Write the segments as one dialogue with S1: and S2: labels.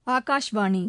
S1: ஆகாஷ்வாணி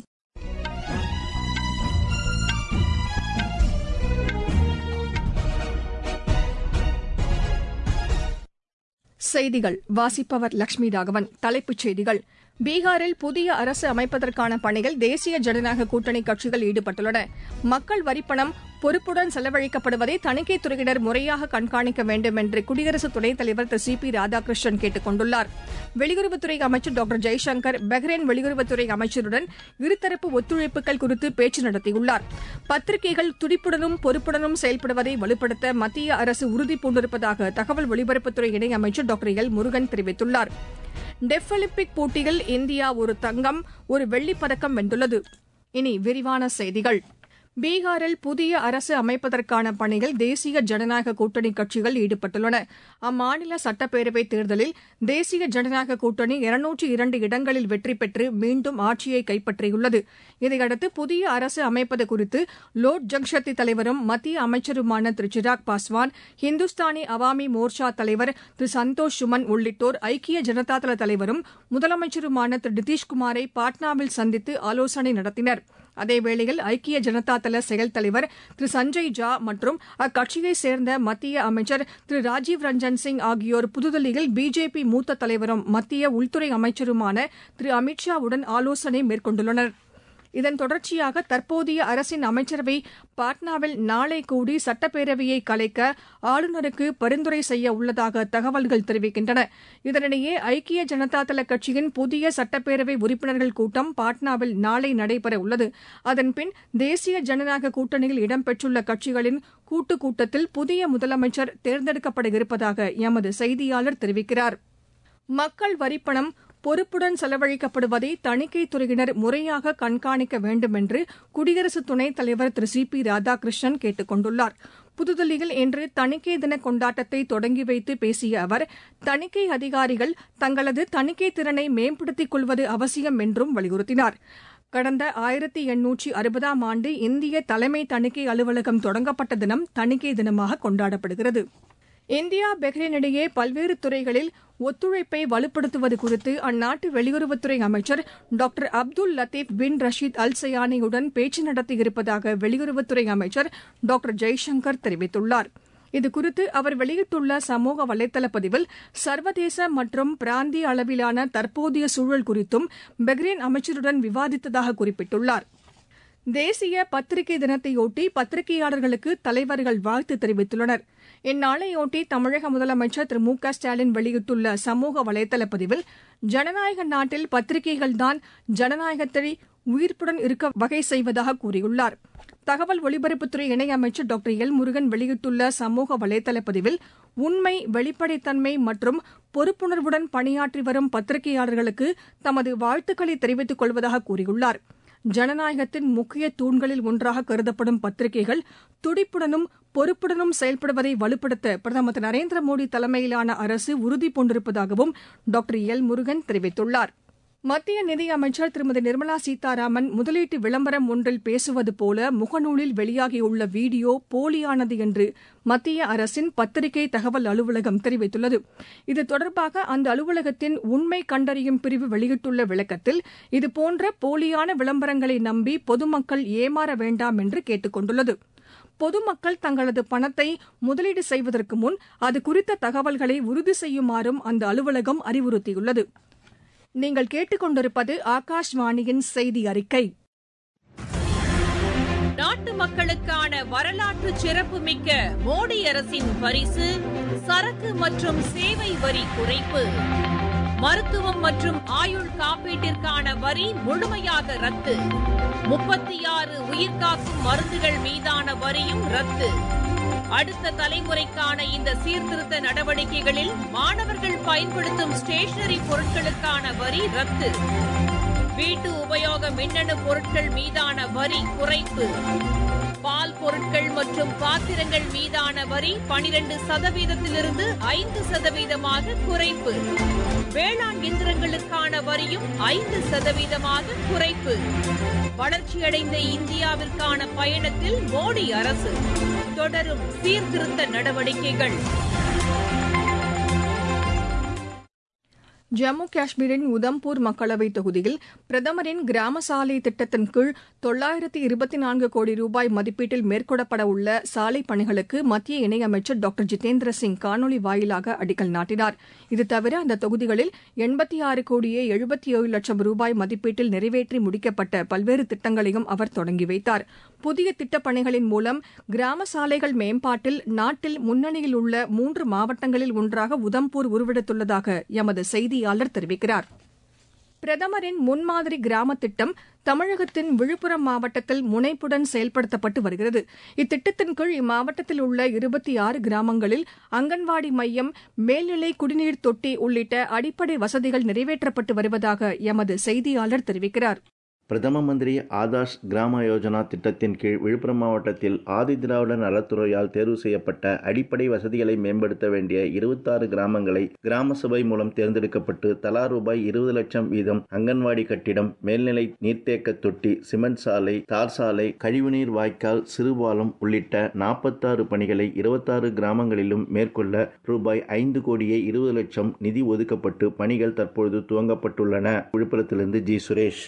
S1: செய்திகள் வாசிப்பவர் லட்சுமி ராகவன் தலைப்புச் செய்திகள் பீகாரில் புதிய அரசு அமைப்பதற்கான பணியில் தேசிய ஜனநாயக கூட்டணி கட்சிகள் ஈடுபட்டுள்ளன மக்கள் வரிப்பணம் பொறுப்புடன் செலவழிக்கப்படுவதை தணிக்கைத் துறையினர் முறையாக கண்காணிக்க வேண்டும் என்று குடியரசு துணைத் தலைவர் திரு சி பி ராதாகிருஷ்ணன் கேட்டுக் கொண்டுள்ளார் வெளியுறவுத்துறை அமைச்சர் டாக்டர் ஜெய்சங்கர் பஹ்ரைன் வெளியுறவுத்துறை அமைச்சருடன் இருதரப்பு ஒத்துழைப்புகள் குறித்து பேச்சு நடத்தியுள்ளார் பத்திரிகைகள் துடிப்புடனும் பொறுப்புடனும் செயல்படுவதை வலுப்படுத்த மத்திய அரசு உறுதி பூண்டிருப்பதாக தகவல் ஒலிபரப்புத்துறை இணையமைச்சர் டாக்டர் எல் முருகன் தெரிவித்துள்ளார் டெஃப் ஒலிம்பிக் போட்டியில் இந்தியா ஒரு தங்கம் ஒரு வெள்ளிப் பதக்கம் வென்றுள்ளது இனி விரிவான செய்திகள் பீகாரில் புதிய அரசு அமைப்பதற்கான பணியில் தேசிய ஜனநாயக கூட்டணி கட்சிகள் ஈடுபட்டுள்ளன அம்மாநில சட்டப்பேரவைத் தேர்தலில் தேசிய ஜனநாயக கூட்டணி இருநூற்று இரண்டு இடங்களில் வெற்றி பெற்று மீண்டும் ஆட்சியை கைப்பற்றியுள்ளது இதையடுத்து புதிய அரசு அமைப்பது குறித்து லோக் ஜன்சக்தி தலைவரும் மத்திய அமைச்சருமான திரு சிராக் பாஸ்வான் ஹிந்துஸ்தானி அவாமி மோர்ச்சா தலைவர் திரு சந்தோஷ் சுமன் உள்ளிட்டோர் ஐக்கிய ஜனதாதள தலைவரும் முதலமைச்சருமான திரு நிதிஷ்குமாரை பாட்னாவில் சந்தித்து ஆலோசனை நடத்தினர் அதேவேளையில் ஐக்கிய ஜனதா தள செயல் தலைவர் திரு சஞ்சய் ஜா மற்றும் அக்கட்சியைச் சேர்ந்த மத்திய அமைச்சர் திரு ராஜீவ் ரஞ்சன் சிங் ஆகியோர் புதுதில்லியில் பிஜேபி மூத்த தலைவரும் மத்திய உள்துறை அமைச்சருமான திரு அமித் ஷாவுடன் ஆலோசனை மேற்கொண்டுள்ளனா் இதன் தொடர்ச்சியாக தற்போதைய அரசின் அமைச்சரவை பாட்னாவில் நாளை கூடி சட்டப்பேரவையை கலைக்க ஆளுநருக்கு பரிந்துரை செய்ய உள்ளதாக தகவல்கள் தெரிவிக்கின்றன இதனிடையே ஐக்கிய ஜனதாதள கட்சியின் புதிய சட்டப்பேரவை உறுப்பினர்கள் கூட்டம் பாட்னாவில் நாளை நடைபெற உள்ளது அதன்பின் தேசிய ஜனநாயக கூட்டணியில் இடம்பெற்றுள்ள கட்சிகளின் கூட்டுக் கூட்டத்தில் புதிய முதலமைச்சர் தேர்ந்தெடுக்கப்பட இருப்பதாக எமது செய்தியாளர் தெரிவிக்கிறார் மக்கள் வரிப்பணம் பொறுப்புடன் செலவழிக்கப்படுவதை தணிக்கைத் துறையினர் முறையாக கண்காணிக்க வேண்டும் என்று குடியரசு துணைத் தலைவர் திரு சி பி ராதாகிருஷ்ணன் கேட்டுக் கொண்டுள்ளார் புதுதில்லியில் இன்று தணிக்கை தின கொண்டாட்டத்தை தொடங்கி வைத்து பேசிய அவர் தணிக்கை அதிகாரிகள் தங்களது தணிக்கை திறனை மேம்படுத்திக் கொள்வது அவசியம் என்றும் வலியுறுத்தினார் கடந்த ஆயிரத்தி எண்ணூற்றி அறுபதாம் ஆண்டு இந்திய தலைமை தணிக்கை அலுவலகம் தொடங்கப்பட்ட தினம் தணிக்கை தினமாக கொண்டாடப்படுகிறது இந்தியா பஹ்ரைன் இடையே பல்வேறு துறைகளில் ஒத்துழைப்பை வலுப்படுத்துவது குறித்து அந்நாட்டு வெளியுறவுத்துறை அமைச்சர் doctor Abdul Latif bin Rashid Al சயானியுடன் பேச்சு நடத்தியிருப்பதாக வெளியுறவுத்துறை அமைச்சர் டாக்டர் ஜெய்சங்கர் தெரிவித்துள்ளார் இதுகுறித்து அவர் வெளியிட்டுள்ள சமூக வலைதள பதிவில் சர்வதேச மற்றும் பிராந்திய அளவிலான தற்போதைய சூழல் குறித்தும் பஹ்ரைன் அமைச்சருடன் விவாதித்ததாக குறிப்பிட்டுள்ளார் தேசிய பத்திரிகை தினத்தையொட்டி பத்திரிகையாளர்களுக்கு தலைவர்கள் வாழ்த்து தெரிவித்துள்ளனர் இந்நாளையொட்டி தமிழக முதலமைச்சர் திரு மு க ஸ்டாலின் வெளியிட்டுள்ள சமூக வலைதள பதிவில் ஜனநாயக நாட்டில் பத்திரிகைகள்தான் ஜனநாயகத்தை உயிர்ப்புடன் இருக்க வகை செய்வதாக கூறியுள்ளார் தகவல் ஒலிபரப்புத்துறை இணையமைச்சர் டாக்டர் எல் முருகன் வெளியிட்டுள்ள சமூக வலைதள பதிவில் உண்மை வெளிப்படைத்தன்மை மற்றும் பொறுப்புணர்வுடன் பணியாற்றி வரும் பத்திரிகையாளர்களுக்கு தமது வாழ்த்துக்களை தெரிவித்துக் கொள்வதாக கூறியுள்ளார் ஜனநாயகத்தின் முக்கிய தூண்களில் ஒன்றாக கருதப்படும் பத்திரிகைகள் துடிப்புடனும் பொறுப்புடனும் செயல்படுவதை வலுப்படுத்த பிரதமர் திரு நரேந்திர மோடி தலைமையிலான அரசு உறுதி பூண்டிருப்பதாகவும் டாக்டர் எல் முருகன் தெரிவித்துள்ளார் மத்திய நிதியமைச்சர் திருமதி நிர்மலா சீதாராமன் முதலீட்டு விளம்பரம் ஒன்றில் பேசுவது போல முகநூலில் வெளியாகியுள்ள வீடியோ போலியானது என்று மத்திய அரசின் பத்திரிகை தகவல் அலுவலகம் தெரிவித்துள்ளது இது தொடர்பாக அந்த அலுவலகத்தின் உண்மை கண்டறியும் பிரிவு வெளியிட்டுள்ள விளக்கத்தில் இதுபோன்ற போலியான விளம்பரங்களை நம்பி பொதுமக்கள் ஏமாற வேண்டாம் என்று கேட்டுக் கொண்டுள்ளது பொதுமக்கள் தங்களது பணத்தை முதலீடு செய்வதற்கு முன் அது குறித்த தகவல்களை உறுதி செய்யுமாறும் அந்த அலுவலகம் அறிவுறுத்தியுள்ளது நீங்கள் கேட்டுக்கொண்டிருப்பது ஆகாஷ்வாணியின் செய்தி அறிக்கை
S2: நாட்டு மக்களுக்கான வரலாற்று சிறப்புமிக்க மோடி அரசின் பரிசு சரக்கு மற்றும் சேவை வரி குறைப்பு மருத்துவம் மற்றும் ஆயுள் காப்பீட்டிற்கான வரி முழுமையாக ரத்து முப்பத்தி ஆறு உயிர்காக்கும் மருந்துகள் மீதான வரியும் ரத்து அடுத்த தலைமுறைக்கான இந்த சீர்திருத்த நடவடிக்கைகளில் மாணவர்கள் பயன்படுத்தும் ஸ்டேஷனரி பொருட்களுக்கான வரி ரத்து வீட்டு உபயோக மின்னணு பொருட்கள் மீதான வரி குறைப்பு பால் பொருட்கள் மற்றும் பாத்திரங்கள் மீதான வரி பனிரெண்டு சதவீதத்திலிருந்து ஐந்து சதவீதமாக குறைப்பு வேளாண் இயந்திரங்களுக்கான வரியும் ஐந்து சதவீதமாக குறைப்பு வளர்ச்சியடைந்த இந்தியாவிற்கான பயணத்தில் மோடி அரசு தொடரும் சீர்திருத்த நடவடிக்கைகள்
S1: ஜம்மு காஷ்மீரின் உதம்பூர் மக்களவைத் தொகுதியில் பிரதமரின் கிராம சாலை திட்டத்தின் கீழ் தொள்ளாயிரத்து இருபத்தி நான்கு கோடி ரூபாய் மதிப்பீட்டில் மேற்கொள்ளப்பட உள்ள சாலைப் பணிகளுக்கு மத்திய இணையமைச்சர் டாக்டர் ஜிதேந்திர சிங் காணொலி வாயிலாக அடிக்கல் நாட்டினார் இதுதவிர அந்த தொகுதிகளில் எண்பத்தி ஆறு கோடியே எழுபத்தி ஏழு லட்சம் ரூபாய் மதிப்பீட்டில் நிறைவேற்றி முடிக்கப்பட்ட பல்வேறு திட்டங்களையும் அவர் தொடங்கி வைத்தார் புதிய திட்டப் பணிகளின் மூலம் கிராம சாலைகள் மேம்பாட்டில் நாட்டில் முன்னணியில் உள்ள மூன்று மாவட்டங்களில் ஒன்றாக உதம்பூர் உருவெடுத்துள்ளதாக எமது செய்தியாளர் தெரிவிக்கிறார் பிரதமரின் முன்மாதிரி கிராம திட்டம் தமிழகத்தின் விழுப்புரம் மாவட்டத்தில் முனைப்புடன் செயல்படுத்தப்பட்டு வருகிறது இத்திட்டத்தின் கீழ் இம்மாவட்டத்தில் உள்ள இருபத்தி ஆறு கிராமங்களில் அங்கன்வாடி மையம் மேல்நிலை குடிநீர் தொட்டி உள்ளிட்ட அடிப்படை வசதிகள் நிறைவேற்றப்பட்டு வருவதாக எமது செய்தியாளர் தெரிவிக்கிறார்
S3: பிரதம மந்திரி ஆதாஷ் கிராம யோஜனா திட்டத்தின் கீழ் விழுப்புரம் மாவட்டத்தில் ஆதி திராவிடர் நலத்துறையால் தேர்வு செய்யப்பட்ட அடிப்படை வசதிகளை மேம்படுத்த வேண்டிய இருபத்தாறு கிராமங்களை கிராம சபை மூலம் தேர்ந்தெடுக்கப்பட்டு தலா ரூபாய் இருபது லட்சம் வீதம் அங்கன்வாடி கட்டிடம் மேல்நிலை நீர்த்தேக்க தொட்டி சிமெண்ட் சாலை தார் சாலை கழிவுநீர் வாய்க்கால் சிறுபாலம் உள்ளிட்ட நாற்பத்தாறு பணிகளை இருபத்தாறு கிராமங்களிலும் மேற்கொள்ள ரூபாய் ஐந்து கோடியே இருபது லட்சம் நிதி ஒதுக்கப்பட்டு பணிகள் தற்பொழுது துவங்கப்பட்டுள்ளன விழுப்புரத்திலிருந்து ஜி சுரேஷ்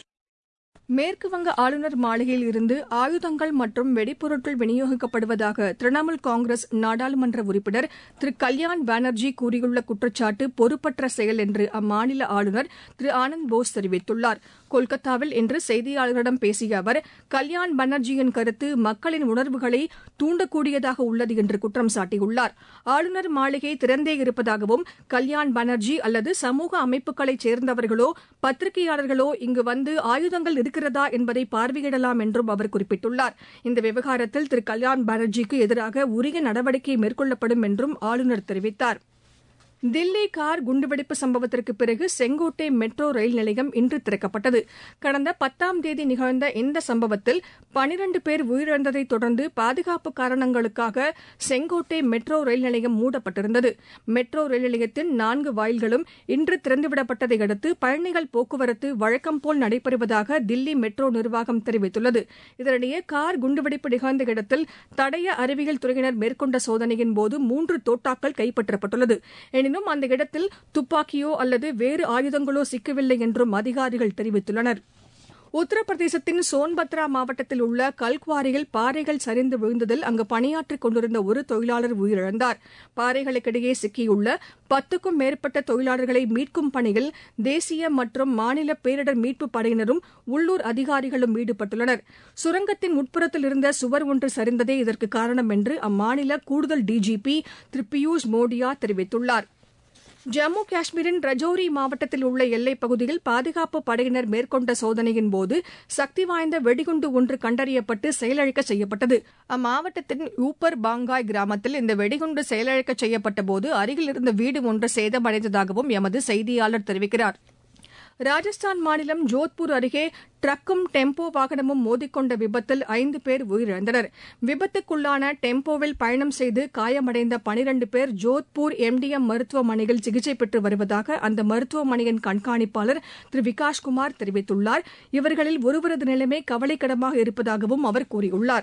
S1: மேற்குவங்க ஆளுநர் மாளிகையில் இருந்து ஆயுதங்கள் மற்றும் வெடிப்பொருட்கள் விநியோகிக்கப்படுவதாக திரிணாமுல் காங்கிரஸ் நாடாளுமன்ற உறுப்பினர் திரு கல்யாண் பானர்ஜி கூறியுள்ள குற்றச்சாட்டு பொறுப்பற்ற செயல் என்று அம்மாநில ஆளுநர் திரு ஆனந்த் போஸ் தெரிவித்துள்ளார் கொல்கத்தாவில் இன்று செய்தியாளர்களிடம் பேசிய அவர் கல்யாண் பானர்ஜியின் கருத்து மக்களின் உணர்வுகளை தூண்டக்கூடியதாக உள்ளது என்று குற்றம் சாட்டியுள்ளார் ஆளுநர் மாளிகை திறந்தே இருப்பதாகவும் கல்யாண் பானர்ஜி அல்லது சமூக அமைப்புகளைச் சேர்ந்தவர்களோ பத்திரிகையாளர்களோ இங்கு வந்து ஆயுதங்கள் இருக்கிறதா என்பதை பார்வையிடலாம் என்றும் அவர் குறிப்பிட்டுள்ளார் இந்த விவகாரத்தில் திரு கல்யாண் பானர்ஜிக்கு எதிராக உரிய நடவடிக்கை மேற்கொள்ளப்படும் என்றும் ஆளுநர் தெரிவித்தார் தில்லி கார் குண்டுவெடிப்பு சம்பவத்திற்கு பிறகு செங்கோட்டை மெட்ரோ ரயில் நிலையம் இன்று திறக்கப்பட்டது கடந்த பத்தாம் தேதி நிகழ்ந்த இந்த சம்பவத்தில் பனிரண்டு பேர் உயிரிழந்ததை தொடர்ந்து பாதுகாப்பு காரணங்களுக்காக செங்கோட்டை மெட்ரோ ரயில் நிலையம் மூடப்பட்டிருந்தது மெட்ரோ ரயில் நிலையத்தின் நான்கு வாயில்களும் இன்று திறந்துவிடப்பட்டதை அடுத்து பயணிகள் போக்குவரத்து வழக்கம் போல் நடைபெறுவதாக தில்லி மெட்ரோ நிர்வாகம் தெரிவித்துள்ளது இதனிடையே கார் குண்டுவெடிப்பு நிகழ்ந்த இடத்தில் தடய அறிவியல் துறையினர் மேற்கொண்ட சோதனையின் போது மூன்று தோட்டாக்கள் கைப்பற்றப்பட்டுள்ளது எனினும் அந்த இடத்தில் துப்பாக்கியோ அல்லது வேறு ஆயுதங்களோ சிக்கவில்லை என்றும் அதிகாரிகள் தெரிவித்துள்ளனர் உத்தரப்பிரதேசத்தின் சோன்பத்ரா மாவட்டத்தில் உள்ள கல்குவாரியில் பாறைகள் சரிந்து விழுந்ததில் அங்கு பணியாற்றிக் கொண்டிருந்த ஒரு தொழிலாளர் உயிரிழந்தார் பாறைகளுக்கிடையே சிக்கியுள்ள பத்துக்கும் மேற்பட்ட தொழிலாளர்களை மீட்கும் பணியில் தேசிய மற்றும் மாநில பேரிடர் மீட்புப் படையினரும் உள்ளூர் அதிகாரிகளும் ஈடுபட்டுள்ளனர் சுரங்கத்தின் உட்புறத்தில் இருந்த சுவர் ஒன்று சரிந்ததே இதற்கு காரணம் என்று அம்மாநில கூடுதல் டிஜிபி திரு பியூஷ் மோடியா தெரிவித்துள்ளாா் ஜம்மு காஷ்மீரின் ரஜோரி மாவட்டத்தில் உள்ள எல்லைப் பகுதியில் பாதுகாப்பு படையினர் மேற்கொண்ட சோதனையின் போது சக்தி வாய்ந்த வெடிகுண்டு ஒன்று கண்டறியப்பட்டு செயலிழக்க செய்யப்பட்டது அம்மாவட்டத்தின் ஊப்பர் பாங்காய் கிராமத்தில் இந்த வெடிகுண்டு செயலிழக்க செய்யப்பட்ட போது அருகில் இருந்த வீடு ஒன்று சேதமடைந்ததாகவும் எமது செய்தியாளர் தெரிவிக்கிறார் ராஜஸ்தான் மாநிலம் ஜோத்பூர் அருகே ட்ரக்கும் டெம்போ வாகனமும் மோதிக்கொண்ட விபத்தில் ஐந்து பேர் உயிரிழந்தனர் விபத்துக்குள்ளான டெம்போவில் பயணம் செய்து காயமடைந்த பனிரண்டு பேர் ஜோத்பூர் எம்டிஎம் மருத்துவமனையில் சிகிச்சை பெற்று வருவதாக அந்த மருத்துவமனையின் கண்காணிப்பாளர் திரு விகாஷ்குமார் தெரிவித்துள்ளார் இவர்களில் ஒருவரது நிலைமை கவலைக்கிடமாக இருப்பதாகவும் அவர் கூறியுள்ளார்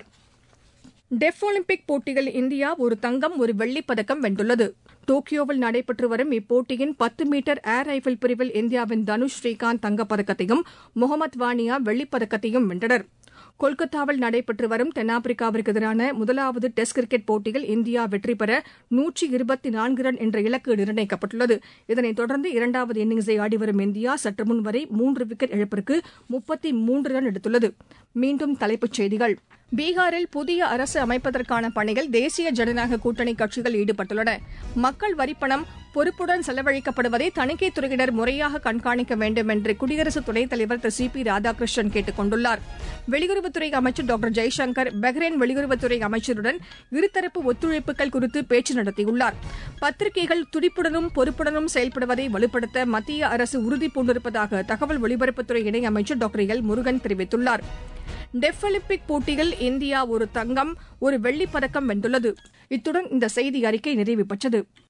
S1: டெஃப் ஒலிம்பிக் போட்டியில் இந்தியா ஒரு தங்கம் ஒரு வெள்ளிப் பதக்கம் வென்றுள்ளது டோக்கியோவில் நடைபெற்று வரும் இப்போட்டியின் பத்து மீட்டர் ஏர் ரைபிள் பிரிவில் இந்தியாவின் தனுஷ் ஸ்ரீகாந்த் தங்கப்பதக்கத்தையும் முகமது வானியா வெள்ளிப் பதக்கத்தையும் வென்றனர் கொல்கத்தாவில் நடைபெற்று வரும் தென்னாப்பிரிக்காவிற்கு எதிரான முதலாவது டெஸ்ட் கிரிக்கெட் போட்டியில் இந்தியா வெற்றி பெற நூற்றி இருபத்தி நான்கு ரன் என்ற இலக்கு நிர்ணயிக்கப்பட்டுள்ளது இதனைத் தொடர்ந்து இரண்டாவது இன்னிங்ஸை ஆடிவரும் இந்தியா சற்று முன் வரை மூன்று விக்கெட் இழப்பிற்கு முப்பத்தி மூன்று ரன் எடுத்துள்ளது மீண்டும் தலைப்புச் செய்திகள் பீகாரில் புதிய அரசு அமைப்பதற்கான பணியில் தேசிய ஜனநாயக கூட்டணி கட்சிகள் ஈடுபட்டுள்ளன மக்கள் வரிப்பணம் பொறுப்புடன் செலவழிக்கப்படுவதை தணிக்கைத் துறையினர் முறையாக கண்காணிக்க வேண்டும் என்று குடியரசு துணைத் தலைவர் திரு சி பி ராதாகிருஷ்ணன் கேட்டுக் கொண்டுள்ளார் வெளியுறவுத்துறை அமைச்சர் டாக்டர் ஜெய்சங்கர் பஹ்ரைன் வெளியுறவுத்துறை அமைச்சருடன் இருதரப்பு ஒத்துழைப்புகள் குறித்து பேச்சு நடத்தியுள்ளார் பத்திரிகைகள் துடிப்புடனும் பொறுப்புடனும் செயல்படுவதை வலுப்படுத்த மத்திய அரசு உறுதி பூண்டிருப்பதாக தகவல் ஒலிபரப்புத்துறை இணையமைச்சர் டாக்டர் எல் முருகன் தெரிவித்துள்ளார் டெஃப் ஒலிம்பிக் போட்டியில் இந்தியா ஒரு தங்கம் ஒரு வெள்ளிப் பதக்கம் வென்றுள்ளது இத்துடன் இந்த செய்தி அறிக்கை நிறைவு பெற்றது